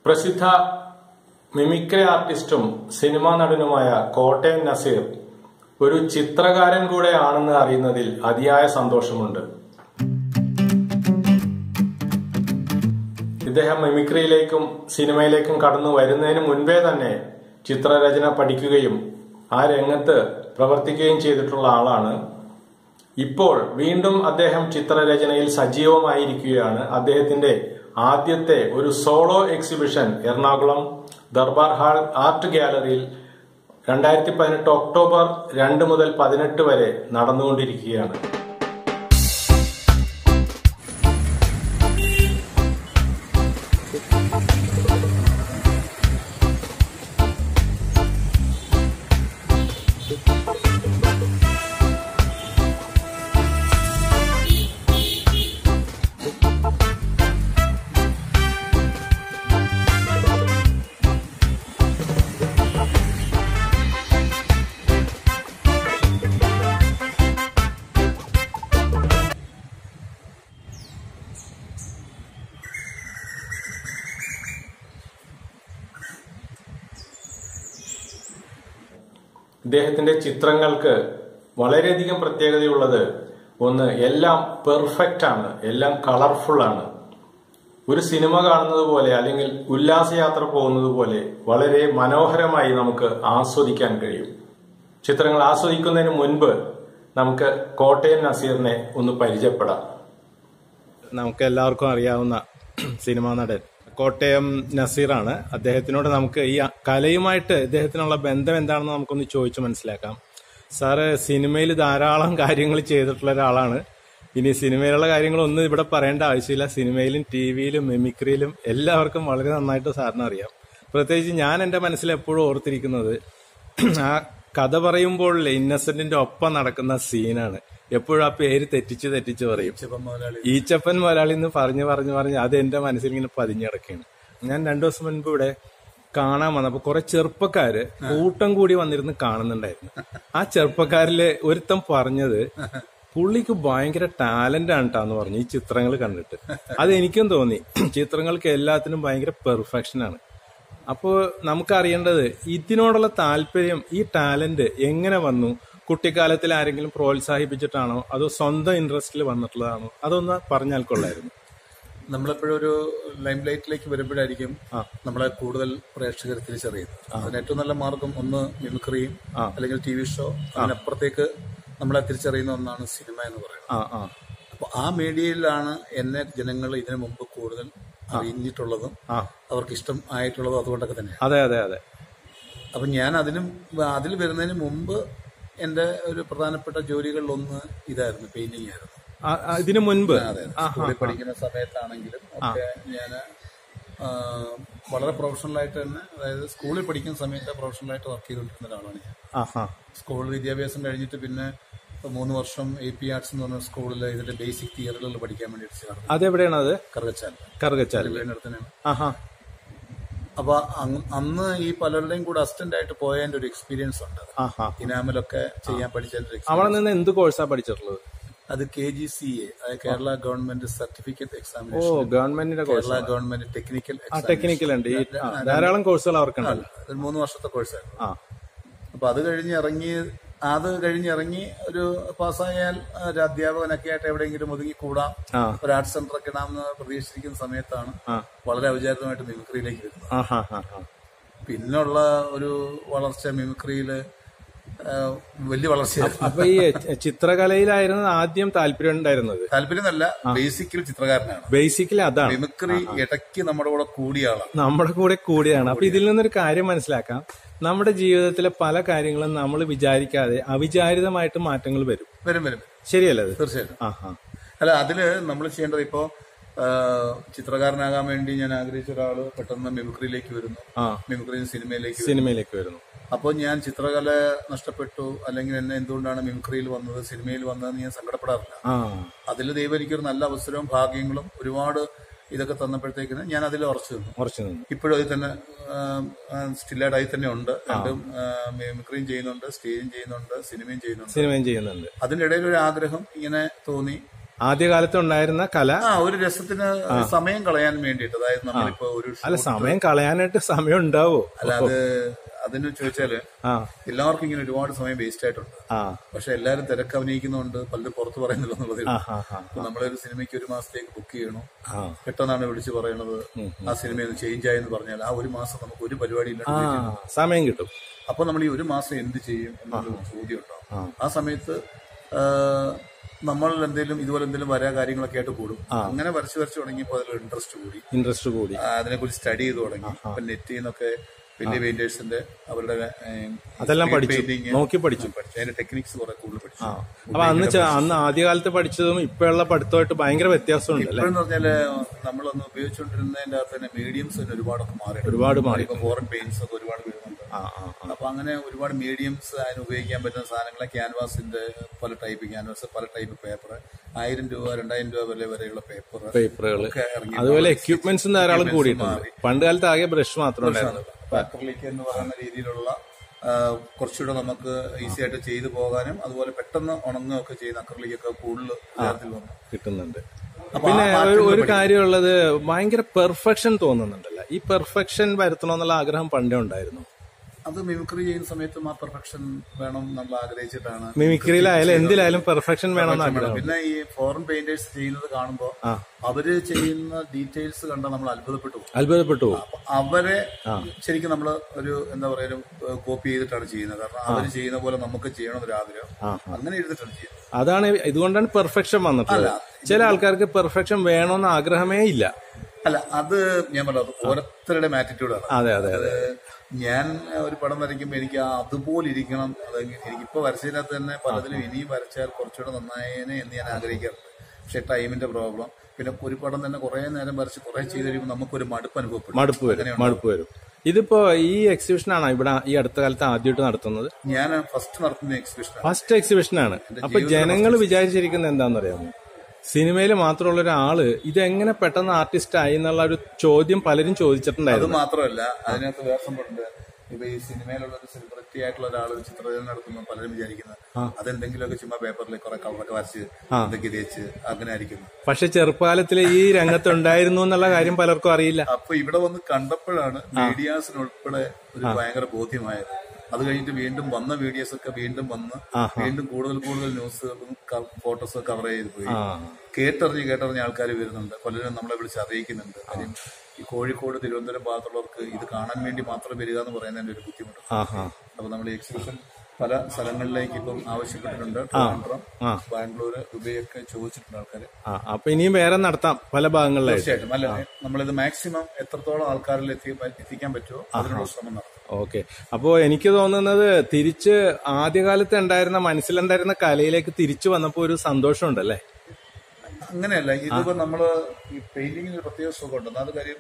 പ്രസിദ്ധ mimicry ആർട്ടിസ്റ്റും cinema നടനുമായ കോട്ടയം നസീർ ഒരു ചിത്രകാരൻ കൂടെ ആണെന്ന് അറിയുന്നതിൽ അതിയായ സന്തോഷമുണ്ട് ഇദ്ദേഹം മിമിക്രിയിലേക്കും സിനിമയിലേക്കും കടന്നു വരുന്നതിന് മുൻപേ തന്നെ ചിത്രരചന പഠിക്കുകയും ആ രംഗത്ത് പ്രവർത്തിക്കുകയും ചെയ്തിട്ടുള്ള ആളാണ് ഇപ്പോൾ വീണ്ടും അദ്ദേഹം ചിത്രരചനയിൽ സജീവമായിരിക്കുകയാണ് അദ്ദേഹത്തിന്റെ ആദ്യത്തെ ഒരു solo exhibition Ernakulam Darbar hall art ഗാലറിയിൽ രണ്ടായിരത്തി പതിനെട്ട് ഒക്ടോബർ രണ്ട് മുതൽ പതിനെട്ട് വരെ നടന്നുകൊണ്ടിരിക്കുകയാണ് ഇദ്ദേഹത്തിന്റെ ചിത്രങ്ങൾക്ക് വളരെയധികം പ്രത്യേകതയുള്ളത് ഒന്ന് എല്ലാം പെർഫെക്റ്റ് ആണ് എല്ലാം കളർഫുൾ ആണ് ഒരു സിനിമ കാണുന്നത് പോലെ അല്ലെങ്കിൽ ഉല്ലാസയാത്ര പോകുന്നത് പോലെ വളരെ മനോഹരമായി നമുക്ക് ആസ്വദിക്കാൻ കഴിയും ചിത്രങ്ങൾ ആസ്വദിക്കുന്നതിന് മുൻപ് നമുക്ക് കോട്ടയം നസീറിനെ ഒന്ന് പരിചയപ്പെടാം നമുക്ക് എല്ലാവർക്കും അറിയാവുന്ന സിനിമാ നടൻ കോട്ടയം നസീറാണ് അദ്ദേഹത്തിനോട് നമുക്ക് ഈ കലയുമായിട്ട് ഇദ്ദേഹത്തിനുള്ള ബന്ധം എന്താണെന്ന് നമുക്കൊന്ന് ചോദിച്ചു മനസ്സിലാക്കാം സാറ് സിനിമയിൽ ധാരാളം കാര്യങ്ങൾ ചെയ്തിട്ടുള്ള ഒരാളാണ് ഇനി സിനിമയിലുള്ള കാര്യങ്ങളൊന്നും ഇവിടെ പറയേണ്ട ആവശ്യമില്ല സിനിമയിലും ടി വിയിലും മിമിക്രിയിലും എല്ലാവർക്കും വളരെ നന്നായിട്ട് സാറിന് അറിയാം പ്രത്യേകിച്ച് ഞാൻ എന്റെ മനസ്സിൽ എപ്പോഴും ഓർത്തിരിക്കുന്നത് ആ കഥ പറയുമ്പോൾ ഇന്നസെന്റിന്റെ ഒപ്പം നടക്കുന്ന സീനാണ് എപ്പോഴും ആ പേര് തെറ്റിച്ച് തെറ്റിച്ച് പറയും ഈച്ചപ്പൻ മുതലാളി എന്ന് പറഞ്ഞു പറഞ്ഞു പറഞ്ഞ് അത് എന്റെ മനസ്സിൽ ഇങ്ങനെ പതിഞ്ഞിടക്കാണ് ഞാൻ രണ്ടു ദിവസം മുൻപ് ഇവിടെ കാണാൻ വന്നപ്പോ കുറെ ചെറുപ്പക്കാര് കൂട്ടം കൂടി വന്നിരുന്ന് കാണുന്നുണ്ടായിരുന്നു ആ ചെറുപ്പക്കാരില് ഒരുത്തം പറഞ്ഞത് പുള്ളിക്ക് ഭയങ്കര ടാലന്റ് ആണ് ട്ടാന്ന് പറഞ്ഞു ഈ ചിത്രങ്ങൾ കണ്ടിട്ട് അത് എനിക്കും തോന്നി ചിത്രങ്ങൾക്ക് എല്ലാത്തിനും ഭയങ്കര പെർഫെക്ഷൻ ആണ് അപ്പോ നമുക്കറിയേണ്ടത് ഇതിനോടുള്ള താല്പര്യം ഈ ടാലന്റ് എങ്ങനെ വന്നു കുട്ടിക്കാലത്തിൽ ആരെങ്കിലും പ്രോത്സാഹിപ്പിച്ചിട്ടാണോ അതോ സ്വന്തം ഇൻട്രസ്റ്റിൽ വന്നിട്ടുള്ളതാണോ അതൊന്ന് പറഞ്ഞാൽ കൊള്ളായിരുന്നു നമ്മളെപ്പോഴും ഒരു ലൈം ലൈറ്റിലേക്ക് വരുമ്പോഴായിരിക്കും നമ്മളെ കൂടുതൽ പ്രേക്ഷകർ തിരിച്ചറിയുന്നത് അതിന് ഏറ്റവും നല്ല മാർഗം ഒന്ന് മിമിക്രിയും അല്ലെങ്കിൽ ടി വി ഷോ അതിനപ്പുറത്തേക്ക് നമ്മളെ തിരിച്ചറിയുന്ന ഒന്നാണ് സിനിമ എന്ന് പറയുന്നത് ആ ആ അപ്പൊ ആ മീഡിയയിലാണ് എന്നെ ജനങ്ങൾ ഇതിനു മുമ്പ് കൂടുതൽ അറിഞ്ഞിട്ടുള്ളതും ആ. അവർക്ക് ഇഷ്ടം ആയിട്ടുള്ളതും അതുകൊണ്ടൊക്കെ തന്നെയാണ് അതെ അതെ അതെ അപ്പൊ ഞാൻ അതിനും അതിൽ വരുന്നതിന് മുമ്പ് എന്റെ ഒരു പ്രധാനപ്പെട്ട ജോലികളിലൊന്ന് ഇതായിരുന്നു പെയിന്റിംഗ് ആയിരുന്നു ആ, ആ, ഇതിനു മുൻപ് അതെ സ്കൂളിൽ പഠിക്കുന്ന സമയത്താണെങ്കിലും ഒക്കെ ഞാൻ വളരെ പ്രൊഫഷണലായിട്ട് തന്നെ അതായത് സ്കൂളിൽ പഠിക്കുന്ന സമയത്ത് പ്രൊഫഷണലായിട്ട് വർക്ക് ചെയ്തുകൊണ്ടിരുന്ന ഒരാളാണ് ഞാൻ ആഹാ സ്കൂൾ വിദ്യാഭ്യാസം കഴിഞ്ഞിട്ട് പിന്നെ മൂന്ന് വർഷം എ പി ആർട്സ് എന്ന് പറഞ്ഞ സ്കൂളിൽ ഇതിന്റെ ബേസിക് തിയറികൾ പഠിക്കാൻ വേണ്ടിയിട്ട് ചേർന്നു അതെവിടെയാണ് അത് കറുകച്ചാൽ കറുകച്ചാൽ വീടിനടുത്ത് തന്നെയാണ് ആഹാ അപ്പൊ അങ്- അന്ന് ഈ പലരുടെയും കൂടെ അസിസ്റ്റന്റ് ആയിട്ട് പോയതിന്റെ ഒരു എക്സ്പീരിയൻസ് ഉണ്ട് ആഹാ ഇനാമലൊക്കെ ചെയ്യാൻ പഠിച്ചതിന്റെ ഒരു അവിടെ നിന്ന് എന്ത് കോഴ്സാ പഠിച്ചിട്ടുള്ളത് അത് കെ ജി സി എ അതായത് കേരള ഗവൺമെന്റ് സർട്ടിഫിക്കറ്റ് ഓ എക്സാമിനേഷൻ ഗവൺമെന്റിന്റെ കോഴ്സ് കേരള ഗവൺമെന്റ് ടെക്നിക്കൽ ആ ടെക്നിക്കൽ ഉണ്ട് ഈ ആ, ധാരാളം കോഴ്സുകൾ അവർക്കുണ്ടല്ലോ ഒരു മൂന്ന് വർഷത്തെ കോഴ്സായിരുന്നു ആ അപ്പൊ അത് കഴിഞ്ഞ് ഇറങ്ങി അത് കഴിഞ്ഞ് ഇറങ്ങി ഒരു പാസ്സായാൽ ആ, ഒരു അധ്യാപകനൊക്കെ ആയിട്ട് എവിടെയെങ്കിലും ഒതുങ്ങി കൂടാം ആ. ഒരു ആർട്സ് സെന്റർ ഒക്കെ ഇടാമെന്ന് പ്രതീക്ഷിച്ചിരിക്കുന്ന സമയത്താണ് ആ. വളരെ ഔചാരികമായിട്ട് മിമിക്രിയിലേക്ക് വരുന്നത് ആഹാ ഹാ ഹാ പിന്നുള്ള ഒരു വളർച്ച മിമിക്രിയില് ആ, വലിയ വളർച്ചയായിരുന്നു അപ്പൊ ഈ ചിത്രകലയിലായിരുന്നു ആദ്യം താല്പര്യം ഉണ്ടായിരുന്നത് താല്പര്യമല്ല ബേസിക്കലി ചിത്രകാരനാണ് ബേസിക്കലി അതാണ് മിമിക്രി ഇടയ്ക്ക് നമ്മുടെ കൂടെ കൂടിയ ആളാണ് നമ്മുടെ കൂടെ കൂടിയാണ് അപ്പൊ ഇതിൽ നിന്നൊരു കാര്യം മനസ്സിലാക്കാം നമ്മുടെ ജീവിതത്തിലെ പല കാര്യങ്ങളും നമ്മൾ വിചാരിക്കാതെ അവിചാരിതമായിട്ട് മാറ്റങ്ങൾ വരും വരും വരും ശരിയല്ലേ അത് തീർച്ചയായിട്ടും ആഹാ അല്ല അതില് നമ്മൾ ചെയ്യേണ്ടത് ഇപ്പോ ആ, ചിത്രകാരനാകാൻ വേണ്ടി ഞാൻ ആഗ്രഹിച്ച ഒരാള് പെട്ടെന്ന് മിമിക്രിയിലേക്ക് വരുന്നു ആ മിമിക്രിയിൽ നിന്ന് സിനിമയിലേക്ക് വരുന്നു സിനിമയിലേക്ക് വരുന്നു അപ്പോൾ ഞാൻ ചിത്രകല നഷ്ടപ്പെട്ടു അല്ലെങ്കിൽ എന്നെ എന്തുകൊണ്ടാണ് മിമിക്രിയിൽ വന്നത് സിനിമയിൽ വന്നതെന്ന് ഞാൻ സങ്കടപ്പെടാറില്ല ആ അതിൽ ദൈവം എനിക്കൊരു നല്ല അവസരവും ഭാഗ്യങ്ങളും ഒരുപാട് ഇതൊക്കെ തന്നപ്പോഴത്തേക്കിന് ഞാൻ അതിൽ ഉറച്ചു നിന്നു കുറച്ച് നിന്ന് ഇപ്പോഴും അതിൽ തന്നെ സ്റ്റില്ലായിട്ട് അതിൽ തന്നെ ഉണ്ട് രണ്ടും മിമിക്രിയും ചെയ്യുന്നുണ്ട് സ്റ്റേജും ചെയ്യുന്നുണ്ട് സിനിമയും ചെയ്യുന്നുണ്ട് സിനിമയും ചെയ്യുന്നുണ്ട് അതിന്റെ ഇടയിൽ ഒരു ആഗ്രഹം ഇങ്ങനെ തോന്നി ആദ്യകാലത്ത് ഉണ്ടായിരുന്ന കല ആ ഒരു രസത്തിന് സമയം കളയാൻ വേണ്ടിയിട്ട് അതായത് നമ്മളിപ്പോ ഒരു അല്ല സമയം കളയാനായിട്ട് സമയം ഉണ്ടാവോ അല്ല അത് അതിന് ചോദിച്ചാല് ആ എല്ലാവർക്കും ഇങ്ങനെ ഒരുപാട് സമയം വേസ്റ്റ് ആയിട്ടുണ്ട് ആ പക്ഷെ എല്ലാരും തിരക്ക് അഭിനയിക്കുന്നതുകൊണ്ട് പലരും പുറത്ത് പറയുന്നില്ല എന്നുള്ളതേ ആ ഉള്ളൂ. ആ ആ ഇപ്പൊ നമ്മളൊരു സിനിമയ്ക്ക് ഒരു മാസത്തേക്ക് ബുക്ക് ചെയ്യണം ആ പെട്ടെന്നാണ് വിളിച്ച് പറയുന്നത് ആ സിനിമ ഒന്ന് ചേഞ്ച് ആയെന്ന് പറഞ്ഞാൽ ആ ഒരു മാസം നമുക്ക് ഒരു പരിപാടി ആ ഇല്ലാണ്ട് സമയം കിട്ടും അപ്പൊ നമ്മൾ ഈ ഒരു മാസം എന്ത് ചെയ്യും എന്നൊരു ചോദ്യം ഉണ്ടാവും ആ. ആ സമയത്ത് ആ, നമ്മൾ എന്തെങ്കിലും ഇതുപോലെ എന്തെങ്കിലും വരാ കാര്യങ്ങളൊക്കെ ആയിട്ട് കൂടും അങ്ങനെ വരച്ച് വരച്ച് തുടങ്ങിയപ്പോൾ അതിൽ ഇൻട്രസ്റ്റ് കൂടി ഇൻട്രസ്റ്റ് കൂടി ആ, അതിനെക്കുറിച്ച് സ്റ്റഡി ചെയ്ത് തുടങ്ങി ഇപ്പൊ നെറ്റിൽ നിന്നൊക്കെ വലിയ പെയിന്റേഴ്സിന്റെ അവരുടെ അതെല്ലാം പഠിച്ചു. പെയിന്റിങ് നോക്കി പഠിച്ചു പഠിച്ചു അതിന്റെ ടെക്നിക്സ് കുറെ കൂടുതൽ പഠിച്ചു അപ്പൊ അന്ന് ചെ- അന്ന് ആദ്യകാലത്ത് പഠിച്ചതും ഇപ്പോഴുള്ള പഠിത്തമായിട്ട് ഭയങ്കര വ്യത്യാസമുണ്ട് അല്ലെ ഇപ്പോഴെന്ന് പറഞ്ഞാല് നമ്മളൊന്ന് ഉപയോഗിച്ചുകൊണ്ടിരുന്നതിന്റെ അകത്ത് തന്നെ മീഡിയംസ് തന്നെ ഒരുപാടൊക്കെ മാറിയിട്ടുണ്ട് ഒരുപാട് മാറി ഇപ്പൊ ഫോറിൻ പെയിന്റ്സ് ഒക്കെ ഒരുപാട് വരുന്നുണ്ട് ആ ആ ആ. അപ്പൊ അങ്ങനെ ഒരുപാട് മീഡിയംസ് അതിന് ഉപയോഗിക്കാൻ പറ്റുന്ന സാധനങ്ങളെ ക്യാൻവാസിന്റെ പല ടൈപ്പ് ക്യാൻവാസ് പല ടൈപ്പ് പേപ്പർ ആയിരം രൂപ രണ്ടായിരം രൂപ വില വരെയുള്ള പേപ്പർ പേപ്പറുകള് ഒക്കെ ഇറങ്ങി അതുപോലെ എക്യുപ്മെന്റ്സും ധാരാളം കൂടിയിട്ടുണ്ട് പണ്ട് കാലത്ത് ആകെ ബ്രഷ് മാത്രമേ ഉണ്ടായിരുന്നു അക്രലിക് എന്ന് പറയുന്ന രീതിയിലുള്ള ആ, കുറച്ചുകൂടെ നമുക്ക് ഈസി ആയിട്ട് ചെയ്തു പോകാനും അതുപോലെ പെട്ടെന്ന് ഉണങ്ങുകയൊക്കെ ചെയ്യുന്ന അക്രലിക് ഒക്കെ കൂടുതൽ പ്രചാരത്തിൽ വന്നു കിട്ടുന്നുണ്ട് അപ്പൊ പിന്നെ ആ ഒരു- ഒരു കാര്യമുള്ളത് ഭയങ്കര പെർഫെക്ഷൻ തോന്നുന്നുണ്ടല്ലോ ഈ പെർഫെക്ഷൻ വരുത്തണമെന്നുള്ള ആഗ്രഹം പണ്ടേ ഉണ്ടായിരുന്നു അത് മിമിക്രി ചെയ്യുന്ന സമയത്തും ആ പെർഫെക്ഷൻ വേണം നമ്മൾ ആഗ്രഹിച്ചിട്ടാണ് മിമിക്രിയിലായാലും എന്തിലായാലും പെർഫെക്ഷൻ വേണമെന്ന് ആഗ്രഹം പിന്നെ ഈ ഫോറിൻ പെയിന്റേഴ്സ് ചെയ്യുന്നത് കാണുമ്പോൾ ആ. അവര് ചെയ്യുന്ന ഡീറ്റെയിൽസ് കണ്ടാൽ നമ്മൾ അത്ഭുതപ്പെട്ടു പോകും അത്ഭുതപ്പെട്ടു പോകും അപ്പൊ അവരെ ശരിക്കും നമ്മൾ ഒരു എന്താ പറയാ ഒരു കോപ്പി ചെയ്തിട്ടാണ് ചെയ്യുന്നത് കാരണം അവര് ചെയ്യുന്ന പോലെ നമുക്ക് ചെയ്യണമെന്നൊരു ആഗ്രഹം ആ, അങ്ങനെ എഴുതിയിട്ടാണ് ചെയ്യുന്നത് അതാണ് ഇതുകൊണ്ടാണ് പെർഫെക്ഷൻ വന്നിട്ടുള്ളത് ചില ആൾക്കാർക്ക് പെർഫെക്ഷൻ വേണമെന്ന് ആഗ്രഹമേ ഇല്ല അല്ല അത് ഞാൻ പറഞ്ഞത് ഓരോരുത്തരുടെ ആറ്റിറ്റ്യൂഡാണ് അതെ അതെ അത് ഞാൻ ഒരു പടം വരയ്ക്കുമ്പോൾ എനിക്ക് ആ അതുപോലെ ഇരിക്കണം അത് എനിക്കിപ്പോ വരച്ചതിനകത്ത് തന്നെ പലതിലും ഇനിയും വരച്ചാൽ കുറച്ചുകൂടെ നന്നായേനെ എന്ന് ഞാൻ ആഗ്രഹിക്കാറുണ്ട് പക്ഷെ ടൈമിന്റെ പ്രോബ്ലം പിന്നെ ഒരു പടം തന്നെ കുറെ നേരം വരച്ച് കുറെ ചെയ്ത് കഴിയുമ്പോൾ നമുക്കൊരു മടുപ്പ് അനുഭവപ്പെടും മടുപ്പ് വരും മടുപ്പ് വരും ഇതിപ്പോ ഈ എക്സിബിഷനാണ് ഇവിടെ ഈ അടുത്ത കാലത്ത് ആദ്യമായിട്ട് നടത്തുന്നത് ഞാൻ ഫസ്റ്റ് നടത്തുന്ന എക്സിബിഷൻ ഫസ്റ്റ് എക്സിബിഷനാണ് അപ്പൊ ജനങ്ങൾ വിചാരിച്ചിരിക്കുന്നത് എന്താണെന്ന് അറിയാമോ സിനിമയിൽ മാത്രമുള്ള ഒരാള് ഇതെങ്ങനെ പെട്ടെന്ന് ആർട്ടിസ്റ്റ് ആയി എന്നുള്ള ഒരു ചോദ്യം പലരും അത് ചോദിച്ചിട്ടുണ്ടായിരുന്നു മാത്രമല്ല അതിനകത്ത് വേറെ സംഭവമുണ്ട് ഇപ്പൊ ഈ സിനിമയിലുള്ള ഒരു സെലിബ്രിറ്റി ആയിട്ടുള്ള ഒരാൾ ഒരു ചിത്രരചന നടത്തുമ്പോൾ പലരും വിചാരിക്കുന്നത് അതെന്തെങ്കിലുമൊക്കെ ചുമ്മാ പേപ്പറിൽ കുറെ കളറൊക്കെ വരച്ച് എന്തൊക്കെ തേച്ച് അങ്ങനെ ആയിരിക്കുന്നു പക്ഷെ ചെറുപ്പകാലത്തിൽ ഈ രംഗത്ത് ഉണ്ടായിരുന്നു എന്നുള്ള കാര്യം പലർക്കും അറിയില്ല അപ്പൊ ഇവിടെ വന്ന് കണ്ടപ്പോഴാണ് മീഡിയാസിന് ഉൾപ്പെടെ ഒരു ഭയങ്കര ബോധ്യമായത് അത് കഴിഞ്ഞിട്ട് വീണ്ടും വന്ന വീഡിയോസ് ഒക്കെ വീണ്ടും വന്ന് വീണ്ടും കൂടുതൽ കൂടുതൽ ന്യൂസുകളും ഫോട്ടോസും കവർ ചെയ്ത് പോയി ആ കേട്ടറിഞ്ഞ് കേട്ടറിഞ്ഞ ആൾക്കാർ വരുന്നുണ്ട് പലരും നമ്മളെ വിളിച്ച് അറിയിക്കുന്നുണ്ട് കാര്യം ഈ കോഴിക്കോട് തിരുവനന്തപുരം ഭാഗത്തുള്ളവർക്ക് ഇത് കാണാൻ വേണ്ടി മാത്രം വരിക എന്ന് പറയുന്നതിന്റെ ഒരു ബുദ്ധിമുട്ട് ആ ആ അപ്പൊ നമ്മൾ എക്സിബിഷൻ പല സ്ഥലങ്ങളിലേക്ക് ഇപ്പം ആവശ്യപ്പെട്ടിട്ടുണ്ട് ട്രിവാൻഡ്രം ആ. ബാംഗ്ലൂര് ദുബൈയൊക്കെ ചോദിച്ചിട്ടുണ്ട് ആൾക്കാർ ആ അപ്പൊ ഇനിയും വേറെ നടത്താം പല ഭാഗങ്ങളിലായിട്ട് തീർച്ചയായിട്ടും അല്ല നമ്മളിത് മാക്സിമം എത്രത്തോളം ആൾക്കാരിൽ എത്തി എത്തിക്കാൻ പറ്റുമോ അതിനുള്ള ശ്രമം നടത്തും ഓക്കെ അപ്പോ എനിക്ക് തോന്നുന്നത് തിരിച്ച് ആദ്യകാലത്ത് ഉണ്ടായിരുന്ന മനസ്സിലുണ്ടായിരുന്ന കലയിലേക്ക് തിരിച്ചു വന്നപ്പോ ഒരു സന്തോഷമുണ്ടല്ലേ അങ്ങനെയല്ല ഇതിപ്പോ നമ്മള് ഈ പെയിന്റിങ്ങിന് ഒരു പ്രത്യേക സുഖമുണ്ട് ഒന്നാമത് കാര്യം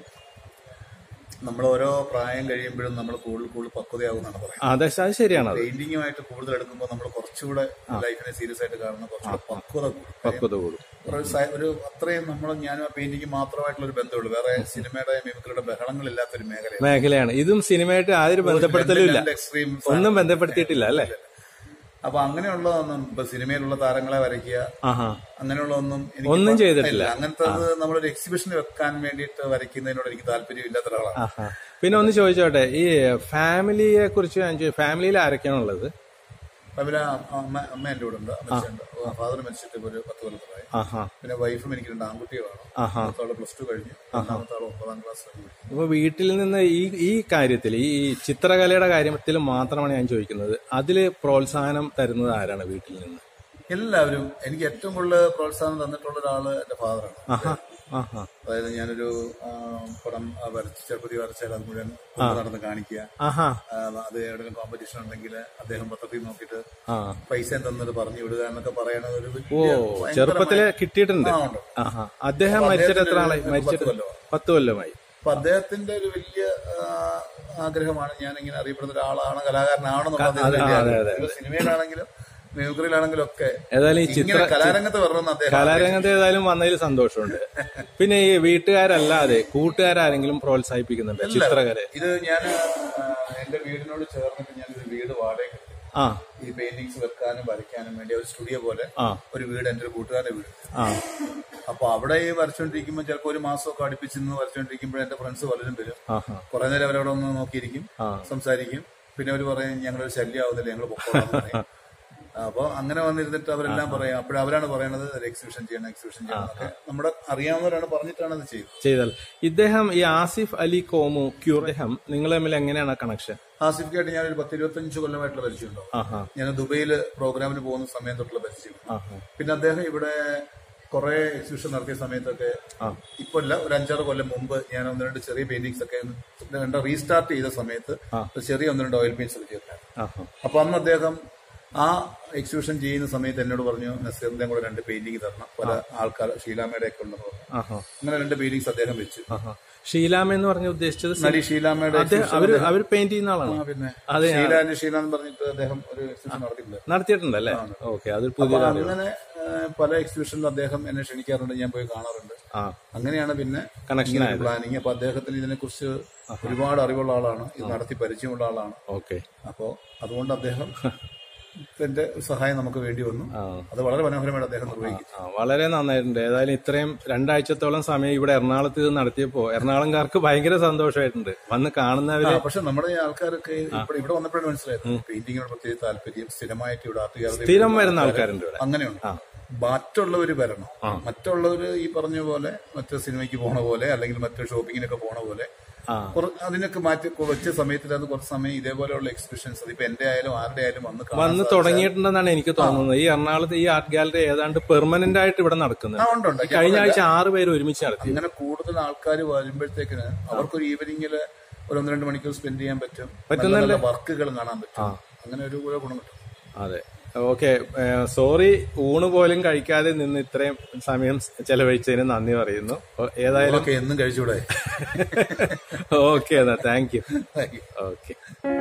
നമ്മൾ ഓരോ പ്രായം കഴിയുമ്പോഴും നമ്മൾ കൂടുതൽ കൂടുതൽ പക്വതയാകുമെന്നാണ് പറയുന്നത് അതെ അത് ശരിയാണത് പെയിന്റിങ്ങുമായിട്ട് കൂടുതൽ എടുക്കുമ്പോൾ നമ്മൾ കുറച്ചുകൂടെ ലൈഫിനെ സീരിയസ് ആയിട്ട് കാണുന്ന കുറച്ചുകൂടെ പക്വത കൂടും കാര്യം പക്വത കൂടും ഒരു സ- ഒരു അത്രയും നമ്മൾ ഞാനും ആ പെയിന്റിങ് മാത്രമായിട്ടുള്ള ഒരു ബന്ധമുള്ളൂ വേറെ സിനിമയുടെ മിമിക്രിയുടെ ബഹളങ്ങളില്ലാത്തൊരു മേഖലയാണ് മേഖലയാണ് ഇതും സിനിമയായിട്ട് യാതൊരു ബന്ധപ്പെടുത്തലും ഇല്ല എക്സ്ട്രീം ഒന്നും ബന്ധപ്പെടുത്തിയിട്ടില്ല അല്ലേ അപ്പൊ അങ്ങനെയുള്ളതൊന്നും ഇപ്പൊ സിനിമയിലുള്ള താരങ്ങളെ വരയ്ക്കുക ആഹാ അങ്ങനെയുള്ളതൊന്നും എനിക്ക് ഒന്നും ഇപ്പൊ- ചെയ്തിട്ടില്ല. ഇല്ല. അങ്ങനത്തെ നമ്മളൊരു എക്സിബിഷന് വെക്കാൻ വേണ്ടിയിട്ട് വരയ്ക്കുന്നതിനോട് എനിക്ക് താല്പര്യം ഇല്ലാത്ത ഒരാളാണ് ആഹാ പിന്നെ ഒന്ന് ചോദിച്ചോട്ടെ ഈ ഫാമിലിയെ കുറിച്ച് ഞാൻ ചോദി- ഫാമിലിയിൽ ആരൊക്കെയാണുള്ളത് അവര് അമ്മ അമ്മ എന്റെ കൂടെ ഉണ്ട് അമ്മച്ചുണ്ട് ഫാദർ മരിച്ചിട്ട് ഇപ്പൊ ഒരു പത്ത് കൊല്ലത്തിലായി ആഹാ പിന്നെ വൈഫും എനിക്ക് രണ്ട് ആൺകുട്ടികളാണ് ആഹാ മൂത്താള് പ്ലസ് ടു കഴിഞ്ഞു രണ്ടാമത്തെ ആള് ഒമ്പതാം ക്ലാസ് കഴിഞ്ഞു അപ്പൊ വീട്ടിൽ നിന്ന് ഈ ഈ കാര്യത്തിൽ ഈ ചിത്രകലയുടെ കാര്യത്തിൽ മാത്രമാണ് ഞാൻ ചോദിക്കുന്നത് അതില് പ്രോത്സാഹനം തരുന്നത് ആരാണ് വീട്ടിൽ നിന്ന് എല്ലാവരും എനിക്ക് ഏറ്റവും കൂടുതൽ പ്രോത്സാഹനം തന്നിട്ടുള്ള ഒരാള് എന്റെ ഫാദറാണ് ആഹാ ആഹാ അതായത് ഞാനൊരു ആ, പടം ആ, വരച്ച് ചെറുപ്പതി വരച്ചാൽ അത് മുഴുവൻ കൊണ്ട് നടന്ന് കാണിക്കുക ആഹാ ആ, അത് എവിടെയെങ്കിലും കോമ്പറ്റീഷൻ ഉണ്ടെങ്കിൽ അദ്ദേഹം പത്രത്തിൽ നോക്കിയിട്ട് ആ പൈസ തന്നത് പറഞ്ഞു വിടുക എന്നൊക്കെ പറയണത് ഒരു ഓ വലിയ ചെറുപ്പത്തില് കിട്ടിയിട്ടുണ്ട് ആ, ഉണ്ട്. ആഹാ അദ്ദേഹം മരിച്ചിട്ട് എത്ര ആളായി അദ്ദേഹത്തിന് ഒരു മരിച്ചിട്ട് പത്ത് കൊല്ലമായി. പത്ത് കൊല്ലമായി അപ്പൊ അദ്ദേഹത്തിന്റെ ഒരു വലിയ ആ, ആഗ്രഹമാണ് ഞാൻ ഇങ്ങനെ അറിയപ്പെടുന്ന ഒരാളാണ് കലാകാരനാണെന്നുള്ളത് അദ്ദേഹത്തിന്റെ വലിയ ആഗ്രഹം. ഇപ്പൊ സിനിമയിലാണെങ്കിലും മ്യൂസിക്കിലാണെങ്കിലും ഒക്കെ ഏതായാലും ഈ ചിത്ര ഇങ്ങനെ കലാരംഗത്ത് വരണമെന്ന് അദ്ദേഹം കലാരംഗത്ത് ഏതായാലും വന്നതിൽ സന്തോഷമുണ്ട് പിന്നെ ഈ വീട്ടുകാരല്ലാതെ കൂട്ടുകാരാരെങ്കിലും പ്രോത്സാഹിപ്പിക്കുന്നുണ്ട് ചിത്രകല ഇത് ഞാൻ എന്റെ വീടിനോട് ചേർന്നിട്ട് ഞാനൊരു വീട് വാടകയ്ക്ക് എടുത്തു. ആ ഈ പെയിന്റിങ്സ് വെക്കാനും വരയ്ക്കാനും വേണ്ടി ഒരു സ്റ്റുഡിയോ പോലെ ആ ഒരു വീട് എന്റെ ഒരു കൂട്ടുകാരുടെ വീട് ആ അപ്പൊ അവിടെ ഈ വരച്ചോണ്ടിരിക്കുമ്പോൾ ചിലപ്പോൾ ഒരു മാസമൊക്കെ അടുപ്പിച്ച് നിന്ന് വരച്ചോണ്ടിരിക്കുമ്പോൾ എന്റെ ഫ്രണ്ട്സ് പലരും വരും ആ ആ കുറെ നേരം അവരവിടെ ഒന്ന് നോക്കിയിരിക്കും ആ. സംസാരിക്കും പിന്നെ അവർ പറയും ഞങ്ങളൊരു ശല്യമാവുന്നില്ല ഞങ്ങൾ പൊക്കോളാം എന്ന് പറയും അപ്പൊ അങ്ങനെ വന്നിരുന്നിട്ട് അവരെല്ലാം പറയാം അപ്പോഴവരാണ് പറയണത് ഒരു എക്സിബിഷൻ ചെയ്യണം എക്സിബിഷൻ ചെയ്യണം എന്നൊക്കെ നമ്മുടെ അറിയാവുന്നവരാണ് പറഞ്ഞിട്ടാണ് അത് ചെയ്തത് ചെയ്താൽ ഇദ്ദേഹം ഈ ആസിഫ് അലി കോമു ക്യൂർ അദ്ദേഹം നിങ്ങൾ തമ്മിൽ എങ്ങനെയാണ് കണക്ഷൻ ആസിഫിക്കായിട്ട് ഞാൻ ഒരു പത്ത് ഇരുപത്തഞ്ച് കൊല്ലമായിട്ടുള്ള പരിചയമുണ്ടോ ആഹാ ഞാൻ ദുബൈയിൽ പ്രോഗ്രാമിന് പോകുന്ന സമയം തൊട്ടുള്ള പരിചയം ആഹാ പിന്നെ അദ്ദേഹം ഇവിടെ കുറെ എക്സിബിഷൻ നടത്തിയ സമയത്തൊക്കെ ആ. ഇപ്പൊ അല്ല ഒരു അഞ്ചാറ് കൊല്ലം മുമ്പ് ഞാൻ ഒന്ന് രണ്ട് ചെറിയ പെയിന്റിങ്സ് ഒക്കെ രണ്ട് റീസ്റ്റാർട്ട് ചെയ്ത സമയത്ത് ഒരു ചെറിയ ഒന്ന് രണ്ട് ഓയിൽ പെയിന്റ്സ് ഒക്കെ ചെയ്തിട്ടുണ്ടായിരുന്നു ആഹാ അപ്പൊ അന്ന് അദ്ദേഹം ആ എക്സിബിഷൻ ചെയ്യുന്ന സമയത്ത് എന്നോട് പറഞ്ഞു നസീറിന്റെ കൂടെ രണ്ട് പെയിന്റിംഗ് തരണം പല ആൾക്കാർ ഷീലാമ്മയുടെ ഒക്കെ ഉണ്ടെന്ന് പറഞ്ഞു ആഹാ അങ്ങനെ രണ്ട് പെയിന്റിങ്സ് അദ്ദേഹം വെച്ചു ആഹാ ഷീലാമ എന്ന് പറഞ്ഞ ഉദ്ദേശിച്ചത് നടി ഷീലാമ്മയുടെ അദ്ദേഹം അവര് അവര് പെയിന്റ് ചെയ്യുന്ന ആളാണ് ആ, പിന്നെ അതെ, ഷീല ആൻഡ് ഷീല എന്ന് പറഞ്ഞിട്ട് അദ്ദേഹം ഒരു എക്സിബിഷൻ നടത്തിയിട്ടുണ്ട് നടത്തിയിട്ടുണ്ടല്ലേ ഓക്കെ അതൊരു അപ്പൊ പുതിയ അങ്ങനെ ആ, പല എക്സിബിഷനിലും അദ്ദേഹം എന്നെ ക്ഷണിക്കാറുണ്ട് ഞാൻ പോയി കാണാറുണ്ട് ആ അങ്ങനെയാണ് പിന്നെ കണക്ഷൻ പ്ലാനിങ് അപ്പൊ അദ്ദേഹത്തിന് ഇതിനെക്കുറിച്ച് ഒരുപാട് അറിവുള്ള ആളാണ് ഇത് നടത്തി പരിചയമുള്ള ആളാണ് ഓക്കെ അപ്പോ അതുകൊണ്ട് അദ്ദേഹം ത്തിന്റെ സഹായം നമുക്ക് വേണ്ടി വന്നു ആ അത് വളരെ മനോഹരമായിട്ട് അദ്ദേഹം നിർവഹിക്കും ആ, വളരെ നന്നായിട്ടുണ്ട് ഏതായാലും ഇത്രയും രണ്ടാഴ്ചത്തോളം സമയം ഇവിടെ എറണാകുളത്ത് ഇത് നടത്തിയപ്പോ എറണാകുളംകാർക്ക് ഭയങ്കര സന്തോഷമായിട്ടുണ്ട് വന്ന് കാണുന്നവര് പക്ഷെ നമ്മുടെ ഈ ആൾക്കാരൊക്കെ ഇവിടെ ഇവിടെ വന്നപ്പോഴാണ് മനസ്സിലായത് പെയിന്റിങ്ങിനോട് പ്രത്യേക താല്പര്യം സ്ഥിരമായിട്ട് ഇവിടെ ആർട്ട് ഗാലറി സ്ഥിരം വരുന്ന ആൾക്കാരുണ്ട് ഇവിടെ അങ്ങനെയുണ്ട് മറ്റുള്ളവർ വരണം മറ്റുള്ളവർ ഈ പറഞ്ഞ പോലെ മറ്റു സിനിമയ്ക്ക് പോണ പോലെ അല്ലെങ്കിൽ മറ്റു ഷോപ്പിങ്ങിനൊക്കെ പോണ പോലെ ആ കുറ- അതിനൊക്കെ മാറ്റി കൊ- വെച്ച സമയത്തിനകത്ത് കുറച്ച് സമയം ഇതേപോലെയുള്ള എക്സിബിഷൻസ് അതിപ്പോ എന്റെ ആയാലും ആരുടെ ആയാലും വന്ന് കാണാൻ വന്ന് തുടങ്ങിയിട്ടുണ്ടെന്നാണ് എനിക്ക് തോന്നുന്നത് ഈ എറണാകുളത്ത് ഈ ആർട്ട് ഗാലറി ഏതാണ്ട് പെർമനന്റ് ആയിട്ട് ഇവിടെ ആ, നടക്കുന്നുണ്ട് ഉണ്ട്, ഉണ്ട്. കഴിഞ്ഞ ആഴ്ച ആറ് പേര് ഒരുമിച്ച് നടത്തി അങ്ങനെ കൂടുതൽ ആൾക്കാർ വരുമ്പോഴത്തേക്കിന് അവർക്കൊരു ഈവനിങ്ങിൽ ഒരു ഒന്ന് രണ്ട് മണിക്കൂർ സ്പെൻഡ് ചെയ്യാൻ പറ്റും നല്ല നല്ല വർക്കുകൾ കാണാൻ പറ്റും അങ്ങനെ ഒരു കൂടെ ഗുണം കിട്ടും അതെ ഓക്കെ സോറി ഊണ് പോലും കഴിക്കാതെ നിന്ന് ഇത്രയും സമയം ചെലവഴിച്ചതിന് നന്ദി പറയുന്നു ഓ, ഏതായാലും ഒക്കെ എന്നും കഴിച്ചുകൂടെ ഓക്കെ എന്നാ thank you Thank you. Okay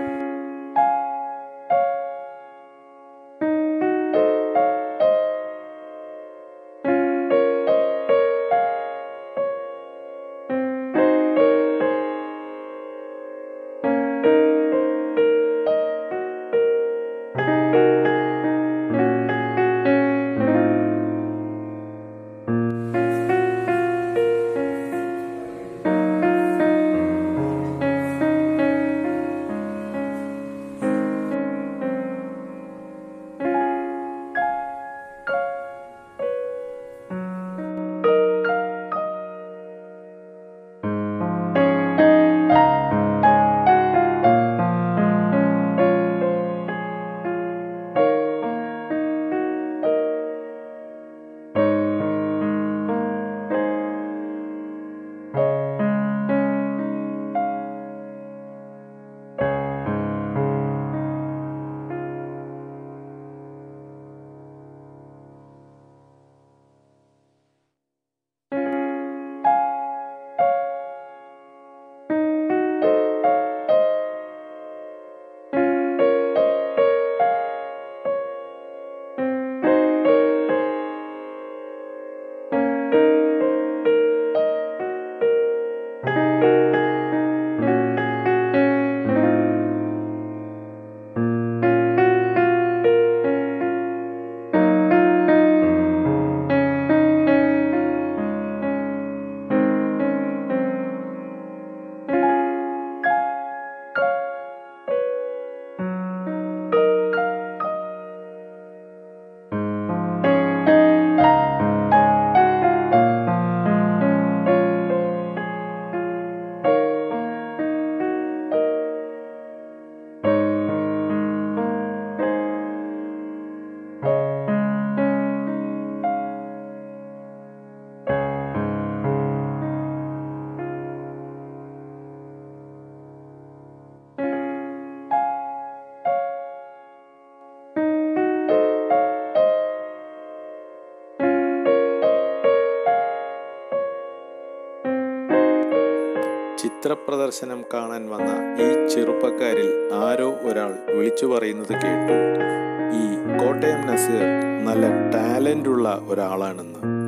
ചിത്രപ്രദർശനം കാണാൻ വന്ന ഈ ചെറുപ്പക്കാരിൽ ആരോ ഒരാൾ വിളിച്ചു പറയുന്നത് കേട്ടു ഈ കോട്ടയം നസീർ നല്ല ടാലന്റ് ഉള്ള ഒരാളാണെന്ന്